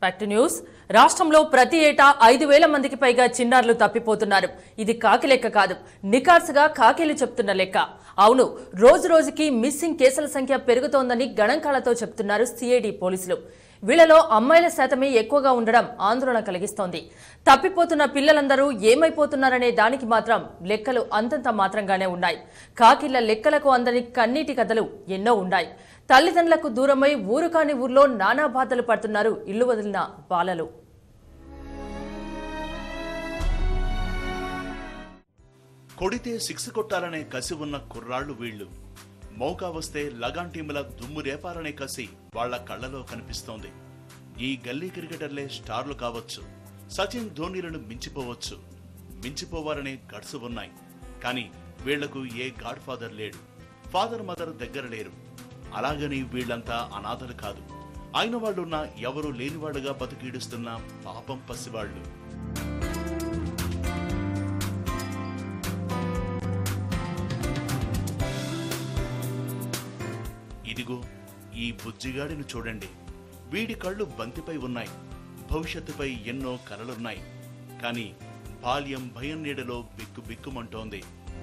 back to news రాష్ట్రంలో ప్రతి ఏటా ఐదు వేల మందికి పైగా చిన్నారులు తప్పిపోతున్నారు ఇది కాకి లెక్క కాదు నికార్సుగా కాకీలు చెప్తున్న లెక్క అవును రోజు రోజుకి మిస్సింగ్ కేసుల సంఖ్య పెరుగుతోందని గణాంకాలతో చెప్తున్నారు సిఐడి పోలీసులు వీళ్లలో అమ్మాయిల శాతమే ఎక్కువగా ఉండడం ఆందోళన కలిగిస్తోంది తప్పిపోతున్న పిల్లలందరూ ఏమైపోతున్నారనే దానికి మాత్రం లెక్కలు అంతంత మాత్రంగానే ఉన్నాయి కాకిళ్ల లెక్కలకు అందని కన్నీటి కథలు ఎన్నో ఉన్నాయి తల్లిదండ్రులకు దూరమై ఊరు కాని ఊర్లో నానా బాధలు పడుతున్నారు ఇల్లు వదిలిన బాలలు కొడితే సిక్స్ కొట్టాలనే కసి ఉన్న కుర్రాళ్ళు వీళ్ళు మౌకా వస్తే లగాన్ టీముల దుమ్ము రేపాలనే కసి వాళ్ళ కళ్ళలో కనిపిస్తోంది ఈ గల్లీ క్రికెటర్లే స్టార్లు కావచ్చు సచిన్ ధోనీలను మించిపోవచ్చు మించిపోవాలనే గడ్స్ ఉన్నాయి కానీ వీళ్లకు ఏ గాడ్ ఫాదర్ లేడు ఫాదర్ మదర్ దగ్గర లేరు అలాగని వీళ్ళంతా అనాథలు కాదు అయిన వాళ్ళున్నా ఎవరు లేనివాడుగా బతికీడుస్తున్న పాపం పసివాళ్ళు ఇదిగో ఈ బుజ్జిగాడిని చూడండి వీడి కళ్ళు బంతిపై ఉన్నాయి భవిష్యత్తుపై ఎన్నో కలలున్నాయి కానీ బాల్యం భయం నీడలో బిక్కు బిక్కుమంటోంది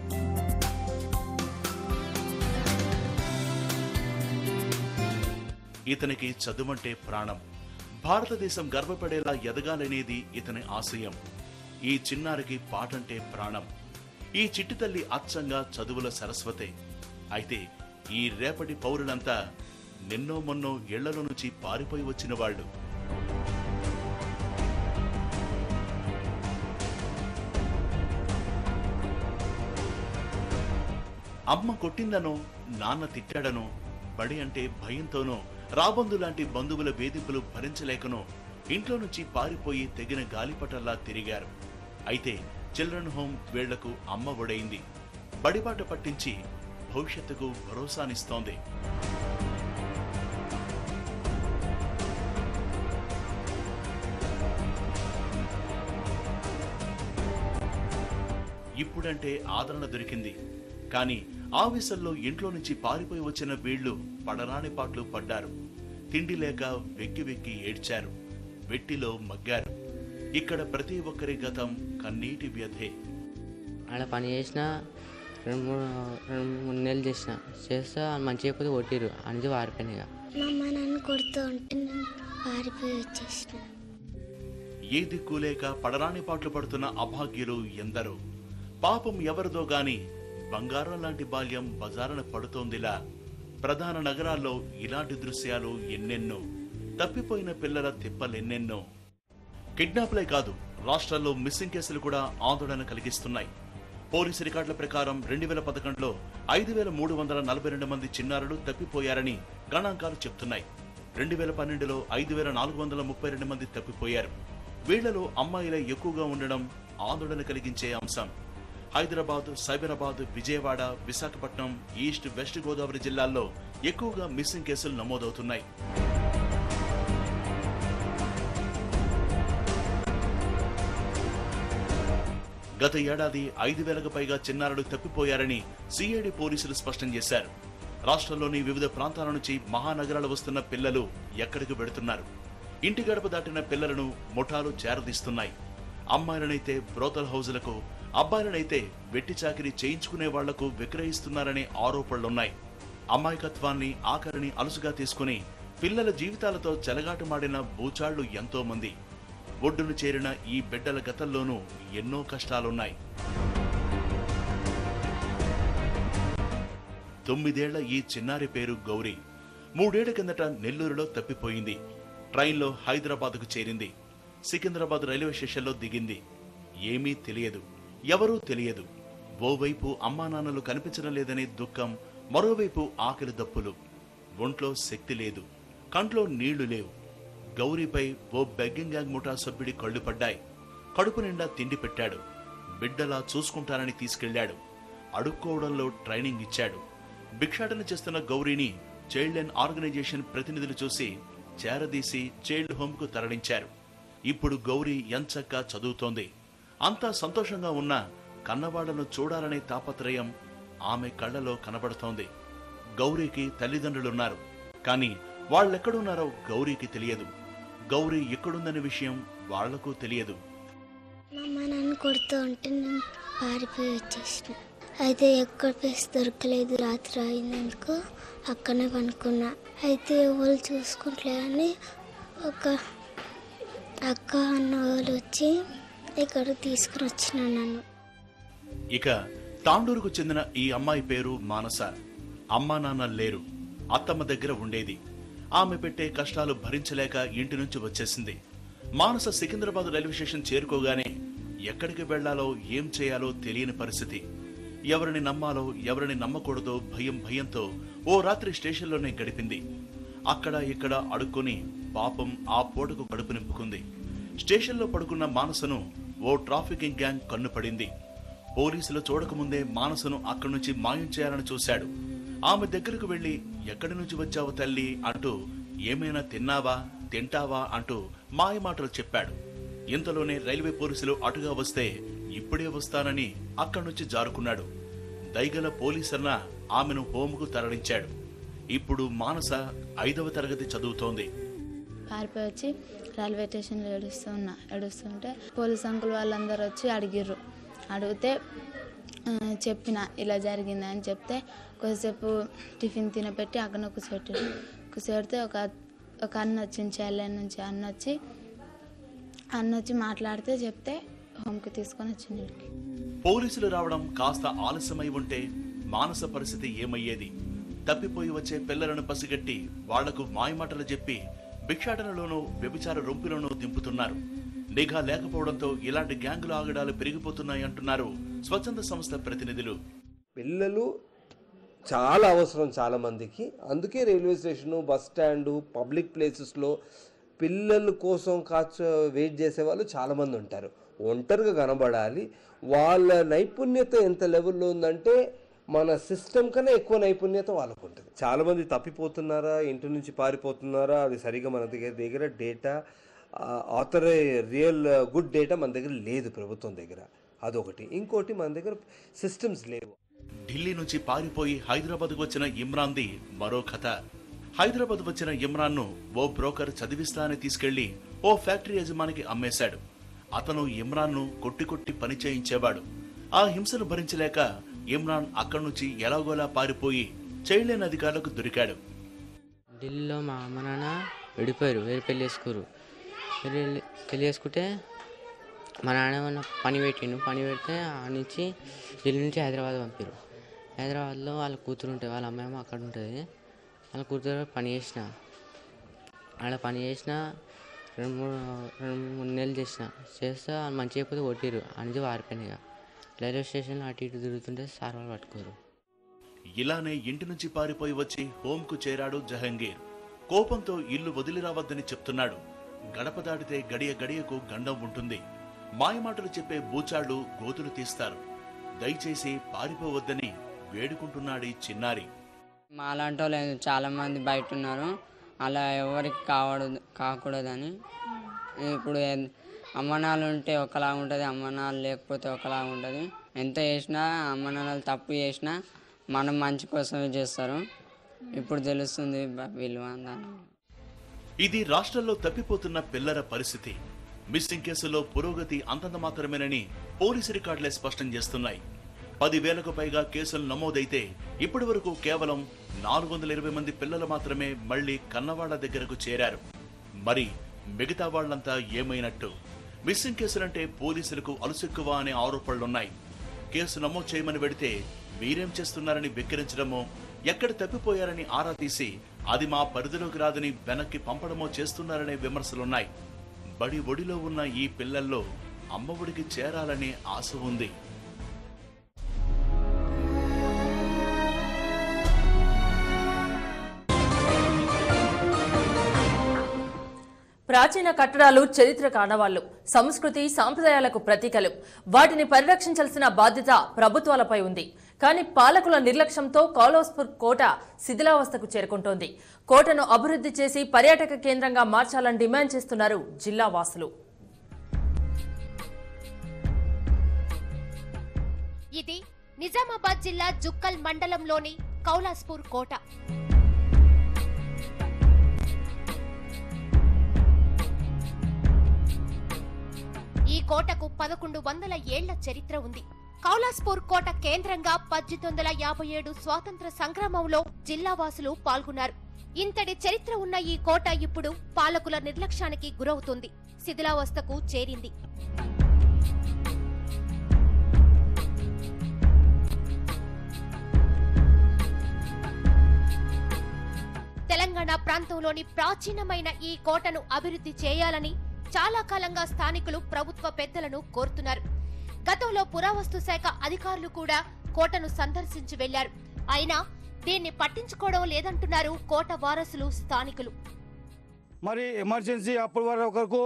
ఇతనికి చదువంటే ప్రాణం భారతదేశం గర్వపడేలా ఎదగాలనేది ఇతని ఆశయం ఈ చిన్నారికి పాటంటే ప్రాణం ఈ చిట్టి తల్లి అచ్చంగా చదువుల సరస్వతే అయితే ఈ రేపటి పౌరులంతా నిన్నో మొన్నో ఇళ్లలో నుంచి పారిపోయి వచ్చిన వాళ్ళు అమ్మ కొట్టిందనో నాన్న తిట్టాడనో బడి అంటే భయంతోనో రాబందు లాంటి బంధువుల వేధింపులు భరించలేకనో ఇంట్లో నుంచి పారిపోయి తెగిన గాలిపటల్లా తిరిగారు అయితే చిల్డ్రన్ హోమ్ వీళ్లకు అమ్మ ఒడైంది బడిబాట పట్టించి భవిష్యత్తుకు భరోసానిస్తోంది ఇప్పుడంటే ఆదరణ దొరికింది కానీ ఆవేశంలో ఇంట్లో నుంచి పారిపోయి వచ్చిన వీళ్లు పడరాని పాటలు పడ్డారు తిండి లేక వెక్కి వెక్కి ఏడ్చారు వెట్టిలో మగ్గారు ఇక్కడ ప్రతి ఒక్కరి గతం కన్నీటి వ్యధే ఆడ పని చేసిన రెండు మూడు రెండు మూడు నెలలు చేసిన చేస్తే వాళ్ళు మంచిగా అయిపోతే కొట్టిరు అనేది వారిపోయినాయి ఇక మా అమ్మ నన్ను కొడుతూ ఉంటే నేను పారిపోయి వచ్చేసిన ఏ దిక్కు లేక పడరాని పాటలు పడుతున్న అభాగ్యులు ఎందరో పాపం ఎవరిదో గాని బంగారం లాంటి బాల్యం బజారున పడుతోందిలా ప్రధాన నగరాల్లో ఇలాంటి దృశ్యాలు ఎన్నెన్నో తప్పిపోయిన పిల్లల తిప్పలెన్నెన్నో కిడ్నాప్లే కాదు రాష్ట్రాల్లో మిస్సింగ్ కేసులు కూడా ఆందోళన కలిగిస్తున్నాయి పోలీసు రికార్డుల ప్రకారం రెండు వేల పదకొండులో ఐదు వేల మూడు వందల నలభై రెండు మంది చిన్నారులు తప్పిపోయారని గణాంకాలు చెప్తున్నాయి రెండు వేల పన్నెండులో ఐదు వేల నాలుగు వందల ముప్పై రెండు మంది తప్పిపోయారు వీళ్లలో అమ్మాయిలే ఎక్కువగా ఉండడం ఆందోళన కలిగించే అంశం హైదరాబాద్ సైబరాబాద్ విజయవాడ విశాఖపట్నం ఈస్ట్ వెస్ట్ గోదావరి జిల్లాల్లో ఎక్కువగా మిస్సింగ్ కేసులు నమోదవుతున్నాయి గత ఏడాది ఐదు వేలకు పైగా చిన్నారులు తప్పిపోయారని సిఐడి పోలీసులు స్పష్టం చేశారు రాష్ట్రంలోని వివిధ ప్రాంతాల నుంచి మహానగరాలు వస్తున్న పిల్లలు ఎక్కడికి వెడుతున్నారు ఇంటి గడప దాటిన పిల్లలను ముఠాలు చేరదీస్తున్నాయి అమ్మాయిలనైతే బ్రోతల్ హౌజులకు అబ్బాయిలనైతే వెట్టి చాకిరి చేయించుకునే వాళ్లకు విక్రయిస్తున్నారనే ఆరోపణలున్నాయి అమాయకత్వాన్ని ఆఖరిని అలుసుగా తీసుకుని పిల్లల జీవితాలతో చెలగాటమాడిన బూచాళ్లు ఎంతో మంది ఒడ్డును చేరిన ఈ బిడ్డల గతంలోనూ ఎన్నో కష్టాలున్నాయి తొమ్మిదేళ్ల ఈ చిన్నారి పేరు గౌరీ మూడేళ్ల కిందట నెల్లూరులో తప్పిపోయింది ట్రైన్లో హైదరాబాద్కు చేరింది సికింద్రాబాద్ రైల్వే స్టేషన్లో దిగింది ఏమీ తెలియదు ఎవరూ తెలియదు ఓవైపు అమ్మా నాన్నలు కనిపించడం లేదనే దుఃఖం మరోవైపు ఆకలి దప్పులు ఒంట్లో శక్తి లేదు కంట్లో నీళ్లు లేవు గౌరీపై ఓ బెగ్గింగ్ గ్యాంగ్ ముఠా సభ్యుడి కళ్ళు పడ్డాయి కడుపు నిండా తిండి పెట్టాడు బిడ్డలా చూసుకుంటానని తీసుకెళ్లాడు అడుక్కోవడంలో ట్రైనింగ్ ఇచ్చాడు భిక్షాటన చేస్తున్న గౌరీని చైల్డ్ లైన్ ఆర్గనైజేషన్ ప్రతినిధులు చూసి చేరదీసి చైల్డ్ హోమ్ కు తరలించారు ఇప్పుడు గౌరీ ఎంచక్కా చదువుతోంది అంతా సంతోషంగా ఉన్నా కన్నవాళ్లను చూడాలనే తాపత్రయం ఆమె కళ్ళలో కనబడుతోంది గౌరీకి తల్లిదండ్రులున్నారు కానీ వాళ్ళెక్కడున్నారో గౌరీకి తెలియదు గౌరీ ఎక్కడుందనే విషయం వాళ్లకు తెలియదు మా అమ్మ నన్ను కొడుతూ ఉంటే నేను పారిపోయి వచ్చేసిన అయితే ఎక్కడ ప్లేస్ దొరకలేదు రాత్రి అయినందుకు అక్కడనే పనుకున్నా అయితే ఎవరు చూసుకుంటలేదని ఒక అక్క అన్న వాళ్ళు వచ్చి ఇక్కడ తీసుకుని వచ్చిన నన్ను ఇక తాండూరుకు చెందిన ఈ అమ్మాయి పేరు మానస అమ్మా నాన్న లేరు అత్తమ్మ దగ్గర ఉండేది ఆమె పెట్టే కష్టాలు భరించలేక ఇంటి నుంచి వచ్చేసింది మానస సికింద్రాబాద్ రైల్వే స్టేషన్ చేరుకోగానే ఎక్కడికి వెళ్లాలో ఏం చేయాలో తెలియని పరిస్థితి ఎవరిని నమ్మాలో ఎవరిని నమ్మకూడదో భయం భయంతో ఓ రాత్రి స్టేషన్లోనే గడిపింది అక్కడ ఇక్కడ అడుక్కొని పాపం ఆ పూటకు కడుపు నింపుకుంది స్టేషన్లో పడుకున్న మానసను ఓ ట్రాఫికింగ్ గ్యాంగ్ కన్నుపడింది పోలీసులు చూడకముందే మానసను అక్కడి నుంచి మాయం చేయాలని చూశాడు ఆమె దగ్గరకు వెళ్లి ఎక్కడి నుంచి వచ్చావు తల్లి అంటూ ఏమైనా తిన్నావా తింటావా అంటూ మాయమాటలు చెప్పాడు ఇంతలోనే రైల్వే పోలీసులు అటుగా వస్తే ఇప్పుడే వస్తానని అక్కడి నుంచి జారుకున్నాడు దైగల పోలీసన్న ఆమెను హోముకు తరలించాడు ఇప్పుడు మానస ఐదవ తరగతి చదువుతోంది పారిపోయి వచ్చి రైల్వే స్టేషన్లో ఏడుస్తూ ఉన్నా ఏడుస్తుంటే పోలీస్ అంకుల్ వాళ్ళందరూ వచ్చి అడిగిర్రు అడిగితే ఆ, చెప్పిన ఇలా జరిగింది అని చెప్తే కొద్దిసేపు టిఫిన్ తినబెట్టి అక్కడ కూర్చోబెట్టారు కూర్చోబెడితే ఒక ఒక అన్న వచ్చింది చైల్డ్ నుంచి అన్న వచ్చి అన్న వచ్చి మాట్లాడితే చెప్తే హోమ్కి తీసుకొని వచ్చింది ఇక్కడికి పోలీసులు రావడం కాస్త ఆలస్యమై ఉంటే మానస పరిస్థితి ఏమయ్యేది తప్పిపోయి వచ్చే పిల్లలను పసిగట్టి వాళ్లకు మాయమాటలు చెప్పి భిక్షాటనలోనూ వ్యభిచార రొంపిలోనూ దింపుతున్నారు నిఘా లేకపోవడంతో ఇలాంటి గ్యాంగుల ఆగడాలు పెరిగిపోతున్నాయి అంటున్నారు స్వచ్ఛంద సంస్థ ప్రతినిధులు పిల్లలు చాలా అవసరం చాలా మందికి అందుకే railway station bus stand public ప్లేసెస్లో పిల్లల కోసం కాచ వెయిట్ చేసే వాళ్ళు చాలామంది ఉంటారు ఒంటరిగా కనబడాలి వాళ్ళ నైపుణ్యత ఎంత లెవెల్లో ఉందంటే మన సిస్టమ్ కన్నా ఎక్కువ నైపుణ్యత వాళ్ళకు ఉంటుంది చాలామంది తప్పిపోతున్నారా ఇంటి నుంచి పారిపోతున్నారా అది సరిగా మన దగ్గర దగ్గర data other real good data మన దగ్గర లేదు ప్రభుత్వం దగ్గర అదొకటి ఇంకోటి మన దగ్గర సిస్టమ్స్ లేవు ఢిల్లీ నుంచి పారిపోయి హైదరాబాద్ వచ్చిన ఇమ్రాన్ది మరో కథ హైదరాబాద్ వచ్చిన ఇమ్రాన్ ను ఓ బ్రోకర్ చదివిస్తా అని తీసుకెళ్లి ఓ ఫ్యాక్టరీ యజమానికి అమ్మేశాడు అతను ఇమ్రాన్ ను కొట్టి కొట్టి పని చేయించేవాడు ఆ హింసను భరించలేక ఇమ్రాన్ అక్కడి నుంచి ఎలాగోలా పారిపోయి చైల్డ్ లైన్ అధికారులకు దొరికాడు ఢిల్లీలో మా అమ్మ నాన్న విడిపోయారు వేరే పెళ్ళి చేసుకోరు వేరే పెళ్ళి- పెళ్ళి చేసుకుంటే మా నాన్న ఏమన్నా పని పెట్టిండు పని పెడితే ఆ నుంచి ఢిల్లీ నుంచి హైదరాబాద్ పంపారు హైదరాబాద్లో వాళ్ళ కూతురు ఉంటుంది వాళ్ళ అమ్మాయి అక్కడ ఉంటుంది వాళ్ళ కూతురు పని చేసిన ఆడ పని చేసిన రెండు మూడు రెండు మూడు నెలలు చేసిన చేస్తే వాళ్ళు మంచి అయిపోతే కొట్టిరు అని వారిపోయినాయి ఇక రైల్వే స్టేషన్లో అటు ఇటు తిరుగుతుంటే సార్ వాళ్ళు పట్టుకోరు ఇలానే ఇంటి నుంచి పారిపోయి వచ్చి హోంకు చేరాడు జహంగీర్ కోపంతో ఇల్లు వదిలి రావద్దని చెప్తున్నాడు గడప దాటితే గడియ గడియకు గండం ఉంటుంది మాయమాటలు చెప్పే బూచాళ్లు గోతులు తీస్తారు దయచేసి పారిపోవద్దని వేడుకుంటున్నాడీ చిన్నారి మాలాంటి వాళ్ళు చాలా మంది బయట ఉన్నారు అలా ఎవరికి కావడదు కాకూడదని ఇప్పుడు ఎన్- అమ్మనాలు ఉంటే ఒకలా ఉంటుంది అమ్మనాలు లేకపోతే ఒకలా ఉంటుంది ఎంత చేసినా అమ్మనాలు తప్పు చేసినా మనం మంచి కోసమే చేస్తారు ఇప్పుడు తెలుస్తుంది బ- విలువ దాని ఇది రాష్ట్రంలో తప్పిపోతున్న పిల్లల పరిస్థితి మిస్సింగ్ కేసులో పురోగతి అంతంత మాత్రమేనని పోలీసు రికార్డులే స్పష్టం చేస్తున్నాయి పదివేలకు పైగా కేసులు నమోదైతే ఇప్పటి వరకు కేవలం నాలుగు వందల ఇరవై మంది పిల్లలు మాత్రమే మళ్లీ కన్నవాళ్ల దగ్గరకు చేరారు మరి మిగతా వాళ్లంతా ఏమైనట్టు మిస్సింగ్ కేసులంటే పోలీసులకు అలుసెక్కువ అనే ఆరోపణలున్నాయి కేసు నమోదు చేయమని వెడితే మీరేం చేస్తున్నారని వెక్కిరించడమో ఎక్కడ తప్పిపోయారని ఆరా తీసి అది మా పరిధిలోకి రాదని వెనక్కి పంపడమో చేస్తున్నారనే విమర్శలున్నాయి బడి ఒడిలో ఉన్న ఈ పిల్లల్లో అమ్మ ఒడికి చేరాలనే ఆశ ఉంది ప్రాచీన కట్టడాలు చరిత్ర కానవాళ్లు సంస్కృతి సాంప్రదాయాలకు ప్రతీకలు వాటిని పరిరక్షించాల్సిన బాధ్యత ప్రభుత్వాలపై ఉంది కానీ పాలకుల నిర్లక్ష్యంతో కౌలాస్పూర్ కోట శిథిలావస్థకు చేరుకుంటోంది కోటను అభివృద్ధి చేసి పర్యాటక కేంద్రంగా మార్చాలని డిమాండ్ చేస్తున్నారు జిల్లా వాసులు ఇది నిజామాబాద్ జిల్లా జుక్కల్ మండలంలోని కౌలాస్పూర్ కోట కోటకు పదకొండు వందల ఏళ్ల చరిత్ర ఉంది కౌలాస్పూర్ కోట కేంద్రంగా పద్దెనిమిది వందల యాభై ఏడు స్వాతంత్ర సంగ్రామంలో జిల్లావాసులు పాల్గొన్నారు ఇంతటి చరిత్ర ఉన్న ఈ కోట ఇప్పుడు పాలకుల నిర్లక్ష్యానికి గురవుతుంది శిథిలావస్థకు చేరింది తెలంగాణ ప్రాంతంలోని ప్రాచీనమైన ఈ కోటను అభివృద్ధి చేయాలని చాలా కాలంగా స్థానికులు ప్రభుత్వ పెద్దలను కోరుతున్నారు గతంలో పురావస్తు శాఖ అధికారులు కూడా కోటను సందర్శించి వెళ్లారు అయినా దీన్ని పట్టించుకోవడం లేదంటున్నారు కోట వారసులు స్థానికులు మరి ఎమర్జెన్సీ అప్పటి వరకు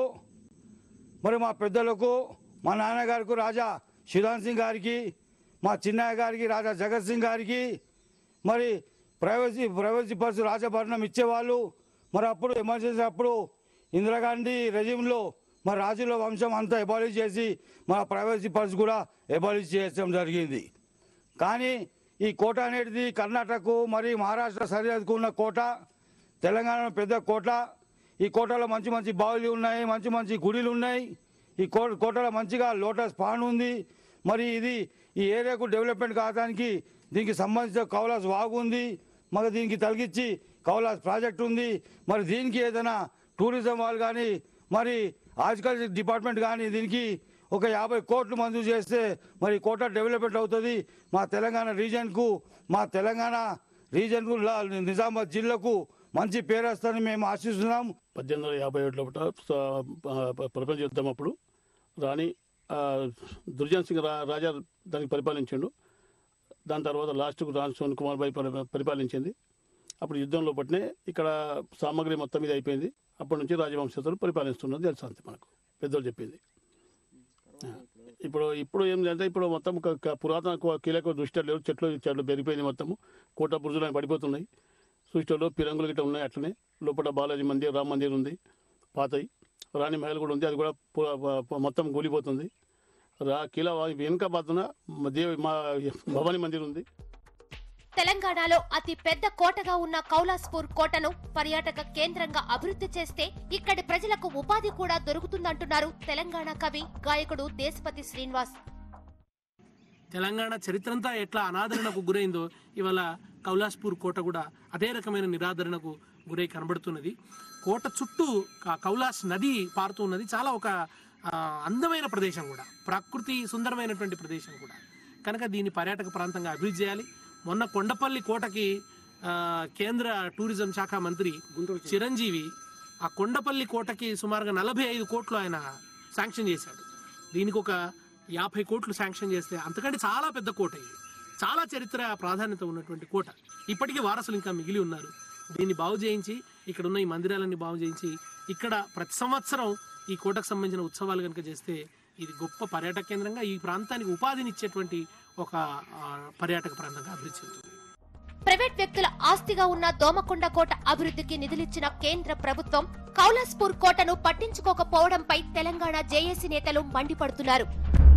మరి మా పెద్దలకు మా నాన్నగారికి రాజా శిదాన్ సింగ్ గారికి మా చిన్నయ్య గారికి రాజా జగత్ సింగ్ గారికి మరి ప్రైవసీ ప్రైవసీ పర్స్ రాజభరణం ఇచ్చేవాళ్ళు మరి అప్పుడు ఎమర్జెన్సీ అప్పుడు ఇందిరాగాంధీ రెజిమ్లో మరి రాజుల వంశం అంతా ఎబాలిష్ చేసి మా ప్రైవసీ పర్స్ కూడా ఎబాలిష్ చేయడం జరిగింది కానీ ఈ కోట అనేది కర్ణాటకకు మరి మహారాష్ట్ర సరిహద్దుకు ఉన్న కోట తెలంగాణ పెద్ద కోట ఈ కోటలో మంచి మంచి బావులు ఉన్నాయి మంచి మంచి గుడిలు ఉన్నాయి ఈ కో కోటలో మంచిగా లోటస్ పాండ్ ఉంది మరి ఇది ఈ ఏరియాకు డెవలప్మెంట్ కావడానికి దీనికి సంబంధించిన కౌలాస్ వాగు ఉంది మరి దీనికి తలిగించి కౌలాస్ ప్రాజెక్ట్ ఉంది మరి దీనికి ఏదైనా టూరిజం వాళ్ళు కానీ మరి హార్టికల్చర్ డిపార్ట్మెంట్ కానీ దీనికి ఒక యాభై కోట్లు మంజూరు చేస్తే మరి కోట డెవలప్మెంట్ అవుతుంది మా తెలంగాణ రీజన్కు మా తెలంగాణ రీజన్కు లా- నిజామాబాద్ జిల్లాకు మంచి పేరు వస్తుందని మేము ఆశిస్తున్నాం పద్దెనిమిది వందల యాభై ఏడు లోపల స- ప- ప్రపంచ యుద్ధం అప్పుడు రాణి ఆ, దుర్జన్ సింగ్ రా రాజా దానికి పరిపాలించిండు దాని తర్వాత లాస్ట్కు రాణి సోన్ కుమార్ బాయి పరి- పరిపాలించింది అప్పుడు యుద్ధంలో పట్టినే ఇక్కడ సామాగ్రి మొత్తం మీద అయిపోయింది అప్పటి నుంచి రాజవంశస్థులు పరిపాలిస్తున్నది తెలుసు అంతే మనకు పెద్దలు చెప్పింది ఆ, ఇప్పుడు ఇప్పుడు ఏంటంటే ఇప్పుడు మొత్తం ఒక- ఒక పురాతన కు- కీలక దృష్టి లేవు చెట్లు చెట్లు పెరిగిపోయింది మొత్తము కోట బురుజులు పడిపోతున్నాయి సృష్టిలో పిరంగులు గిట్ట ఉన్నాయి అట్లనే లోపల బాలాజీ మందిర్ రామ్ మందిర్ ఉంది పాతయి రాణి మహల్ కూడా ఉంది అది కూడా పు- ప- మొత్తం కూలిపోతుంది రా కిలా వెనుక బాతున దేవి మా భవానీ మందిర్ ఉంది తెలంగాణలో అతి పెద్ద కోటగా ఉన్న కౌలాస్పూర్ కోటను పర్యాటక కేంద్రంగా అభివృద్ధి చేస్తే ఇక్కడి ప్రజలకు ఉపాధి కూడా దొరుకుతుందంటున్నారు తెలంగాణ కవి గాయకుడు దేశపతి శ్రీనివాస్ తెలంగాణ చరిత్ర అంతా ఎట్లా అనాదరణకు గురైందో ఇవాళ కౌలాస్పూర్ కోట కూడా అదే రకమైన నిరాదరణకు గురై కనబడుతున్నది కోట చుట్టూ క- కౌలాస్ నది పారుతున్నది చాలా ఒక ఆ, అందమైన ప్రదేశం కూడా ప్రకృతి సుందరమైనటువంటి ప్రదేశం కూడా కనుక దీన్ని పర్యాటక ప్రాంతంగా అభివృద్ధి చేయాలి మొన్న కొండపల్లి కోటకి ఆ, కేంద్ర టూరిజం శాఖ మంత్రి చిరంజీవి ఆ కొండపల్లి కోటకి సుమారుగా నలభై ఐదు కోట్లు ఆయన శాంక్షన్ చేశాడు దీనికి ఒక యాభై కోట్లు శాంక్షన్ చేస్తే అంతకంటే చాలా పెద్ద కోట ఇది చాలా చరిత్ర ప్రాధాన్యత ఉన్నటువంటి కోట ఇప్పటికీ వారసులు ఇంకా మిగిలి ఉన్నారు దీన్ని బాగు చేయించి ఇక్కడ ఉన్న ఈ మందిరాలన్నీ బాగు చేయించి ఇక్కడ ప్రతి సంవత్సరం ఈ కోటకు సంబంధించిన ఉత్సవాలు కనుక చేస్తే ఇది గొప్ప పర్యాటక కేంద్రంగా ఈ ప్రాంతానికి ఉపాధినిచ్చేటువంటి ఒక ఆ, పర్యాటక ప్రాంతంగా అభివృద్ధి చెందుతుంది ప్రైవేట్ వ్యక్తుల ఆస్తిగా ఉన్న దోమకొండ కోట అభివృద్ధికి నిధులిచ్చిన కేంద్ర ప్రభుత్వం కౌలాస్పూర్ కోటను పట్టించుకోకపోవడంపై తెలంగాణ జేఏసీ నేతలు మండిపడుతున్నారు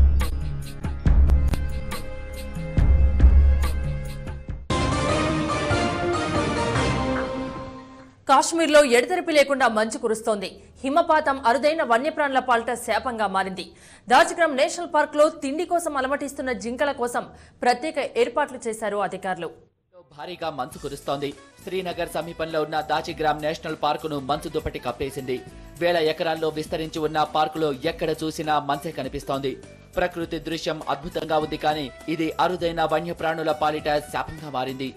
కాశ్మీర్లో ఎడతెరిపి లేకుండా మంచు కురుస్తోంది హిమపాతం అరుదైన వన్యప్రాణుల పాలిట శాపంగా మారింది దాజిగ్రామ్ నేషనల్ పార్క్లో తిండి కోసం అలమటిస్తున్న జింకల కోసం ప్రత్యేక ఏర్పాట్లు చేశారు అధికారులు భారీగా మంచు కురుస్తోంది శ్రీనగర్ సమీపంలో ఉన్న దాచిగ్రామ్ నేషనల్ పార్కును మంచు దుప్పటి కప్పేసింది వేల ఎకరాల్లో విస్తరించి ఉన్న పార్కులో ఎక్కడ చూసినా మంచే కనిపిస్తోంది ప్రకృతి దృశ్యం అద్భుతంగా ఉంది కానీ ఇది అరుదైన వన్యప్రాణుల పాలిట శాపంగా మారింది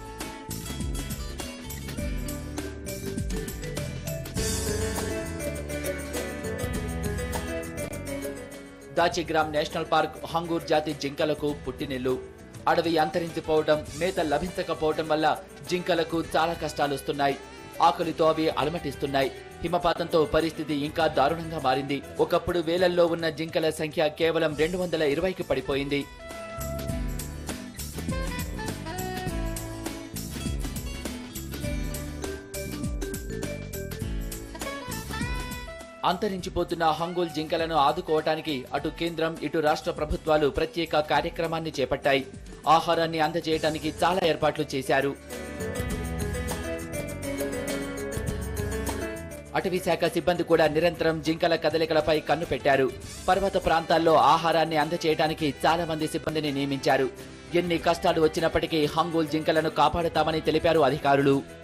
దాచిగ్రామ్ నేషనల్ పార్క్ హంగూర్ జాతి జింకలకు పుట్టినిల్లు అడవి అంతరించిపోవడం మేత లభించకపోవడం వల్ల జింకలకు చాలా కష్టాలు వస్తున్నాయి ఆకలితో అవి అలమటిస్తున్నాయి హిమపాతంతో పరిస్థితి ఇంకా దారుణంగా మారింది ఒకప్పుడు వేలల్లో ఉన్న జింకల సంఖ్య కేవలం రెండు వందల ఇరవైకి పడిపోయింది అంతరించిపోతున్న హంగోల్ జింకలను ఆదుకోవటానికి అటు కేంద్రం ఇటు రాష్ట్ర ప్రభుత్వాలు ప్రత్యేక కార్యక్రమాన్ని చేపట్టాయి ఆహారాన్ని అందజేయడానికి చాలా ఏర్పాట్లు చేశారు అటవీ శాఖ సిబ్బంది కూడా నిరంతరం జింకల కదలికలపై కన్ను పెట్టారు పర్వత ప్రాంతాల్లో ఆహారాన్ని అందచేయడానికి చాలా మంది సిబ్బందిని నియమించారు ఎన్ని కష్టాలు వచ్చినప్పటికీ హంగూల్ జింకలను కాపాడుతామని తెలిపారు అధికారులు